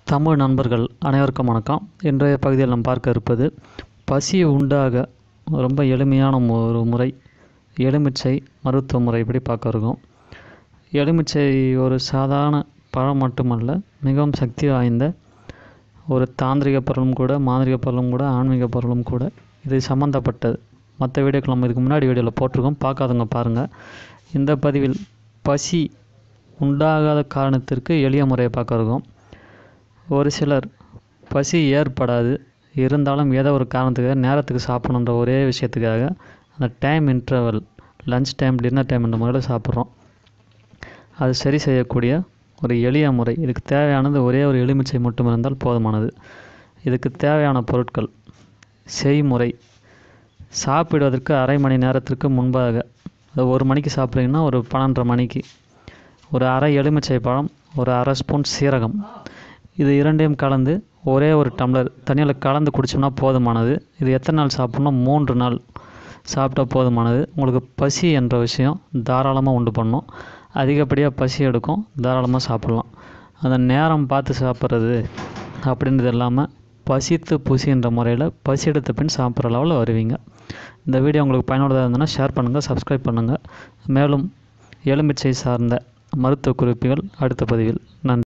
தமிழ் நண்பர்கள் அனைவருக்கும் வணக்கம் இன்றைய பகுதியில் நாம் பார்க்க இருப்பது பசி உண்டாக ரொம்ப எளிமையான மு- ஒரு முறை எலுமிச்சை மருத்துவ முறை எப்படி பார்க்க இருக்கோம் எலுமிச்சை ஒரு சாதாரண பழம் மட்டுமல்ல மிகவும் சக்தி வாய்ந்த ஒரு தாந்திரிக பொருளும் கூட மாந்திரிக பொருளும் கூட ஆன்மீக பொருளும் கூட இது சம்மந்தப்பட்டது மற்ற வீடியோக்கள் நம்ம இதுக்கு முன்னாடி வீடியோவில் போட்டிருக்கோம் பார்க்காதவங்க பாருங்கள் இந்த பதிவில் பசி உண்டாகாத காரணத்திற்கு எளிய முறையை பார்க்க இருக்கோம் ஒரு சிலர் பசி ஏற்படாது இருந்தாலும் ஏதோ ஒரு காரணத்துக்காக நேரத்துக்கு சாப்பிடணுன்ற ஒரே விஷயத்துக்காக அந்த time interval lunch time dinner time என்ற முறையில் சாப்பிட்றோம் அது சரி செய்யக்கூடிய ஒரு எளிய முறை இதுக்கு தேவையானது ஒரே ஒரு எலுமிச்சை மட்டும் இருந்தால் போதுமானது இதுக்கு தேவையான பொருட்கள் செய்முறை சாப்பிடுவதற்கு அரை மணி நேரத்திற்கு முன்பாக அது ஒரு மணிக்கு சாப்பிட்றீங்கன்னா ஒரு பன்னெண்டரை மணிக்கு ஒரு அரை எலுமிச்சை பழம் ஒரு அரை ஸ்பூன் சீரகம் இது இரண்டையும் கலந்து ஒரே ஒரு டம்ளர் தண்ணியில் கலந்து குடிச்சோம்னா போதுமானது இது எத்தனை நாள் சாப்பிட்ணும் மூன்று நாள் சாப்பிட்டா போதுமானது உங்களுக்கு பசி என்ற விஷயம் தாராளமாக உண்டு பண்ணும் அதிகப்படியாக பசி எடுக்கும் தாராளமாக சாப்பிட்லாம் அந்த நேரம் பார்த்து சாப்பிட்றது அப்படின்றது இல்லாமல் பசித்து புசின்ற முறையில் பசி எடுத்த பின் சாப்பிட்ற லெவலில் வருவீங்க இந்த வீடியோ உங்களுக்கு பயனுள்ளதாக இருந்ததுன்னா ஷேர் பண்ணுங்கள் சப்ஸ்கிரைப் பண்ணுங்கள் மேலும் எலுமிச்சை சார்ந்த மருத்துவ குறிப்புகள் அடுத்த பதிவில்